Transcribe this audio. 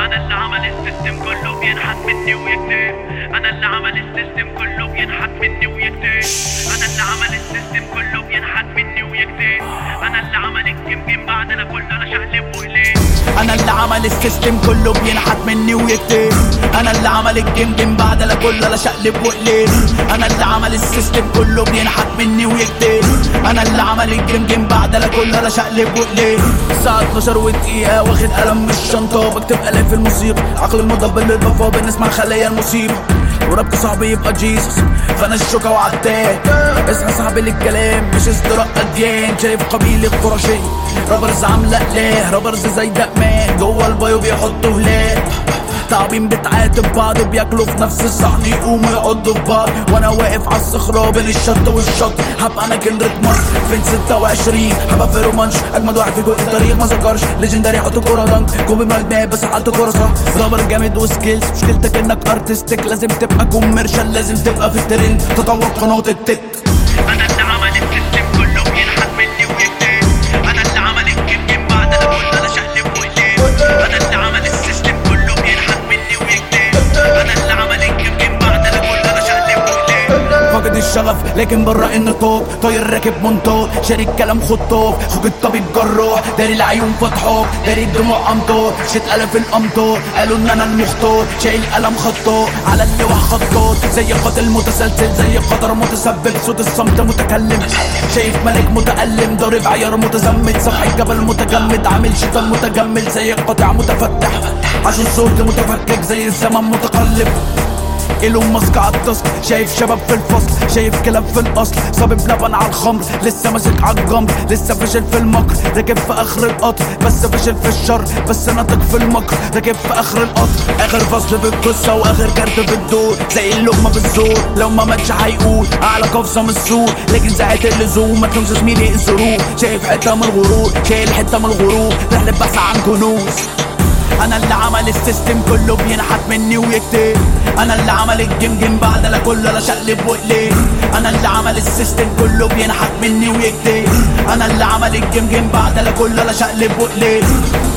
انا اللي عمل السيستم كله بينحت مني ويكتب انا اللي عمل السيستم كله بينحت مني ويكتب انا اللي عمل السيستم كله بينحت مني ويكتب انا اللي عمل الجيم جيم بعد انا كله انا شقلب وقلب انا اللي عمل السيستم كله بينحت مني ويكتب انا اللي عمل الجيم جيم بعد لا كل لا شقلب وقلب انا اللي عمل السيستم كله بينحت مني ويكتب انا اللي عمل الجيم جيم بعد لا كل لا شقلب وقلب الساعة 12 ودقيقة واخد قلم من الشنطة بكتب الاف الموسيقى عقل المدبر للبفا بنسمع خلايا المصيبة وربط صاحبي يبقى جيسس فانا الشوكة وعتاه اصحى صاحبي للكلام مش ازدراء اديان شايف قبيلة قرشية رابرز عاملة اقلاه رابرز زي دقمان جوه البايو بيحطوا هلال تعبين بتعاتب بعض بياكلوا في نفس الصحن يقوموا يقضوا في بعض وانا واقف على الصخرة بين الشط والشط هبقى انا كندرة مصر فين 26 هبقى في رومانش اجمد واحد في جوه التاريخ ما ذكرش ليجندري حط كورة دنك كوبي مجناه بس حط كورة صح رابر جامد وسكيلز مشكلتك انك ارتستيك لازم تبقى كوميرشال لازم تبقى في الترند تطور قناة التك انا اللي عمل السيستم كله بينحت مني ويكتب انا اللي عمل الجيم جيم بعد انا كله انا شقلب وقلب انا اللي عمل السيستم كله بينحت مني ويكتب انا اللي عمل الجيم جيم بعد انا كله انا شقلب وقلب فاقد الشغف لكن برا النطاق طاير راكب منطاد شاري الكلام خطاف اخوك الطبيب جراح داري العيون فتحاك داري الدموع امطار شت الاف الامطار قالوا ان انا المختار شايل قلم خطاط على اللوح خطاط زي قاتل متسلسل زي خطر متسبب صوت الصمت متكلم شايف ملك متألم ضارب عيار متزمت سفح الجبل متجمد عامل شيطان متجمل زي القطع متفتح عشان صوت متفكك زي الزمن متقلب ايلون ماسك على التاسك شايف شباب في الفصل شايف كلاب في الاصل صابب لبن على الخمر لسه ماسك على الجمر لسه فشل في المكر راكب في اخر القطر بس فشل في الشر بس ناطق في المكر راكب في اخر القطر اخر فصل في القصه واخر كارت في الدور زي اللقمه بالزور لو ما ماتش هيقول اعلى قفزه من السور لكن ساعه اللزوم ما تلومش زميلي الظروف شايف حته من الغرور شايل حته من الغرور رحله بحث عن كنوز انا اللي عمل السيستم كله بينحت مني ويكتب انا اللي عمل الجيم جيم بعد لا كله لا شقلب وقلب انا اللي عمل السيستم كله بينحت مني ويكتب انا اللي عمل الجيم جيم بعد لا كله لا شقلب وقلب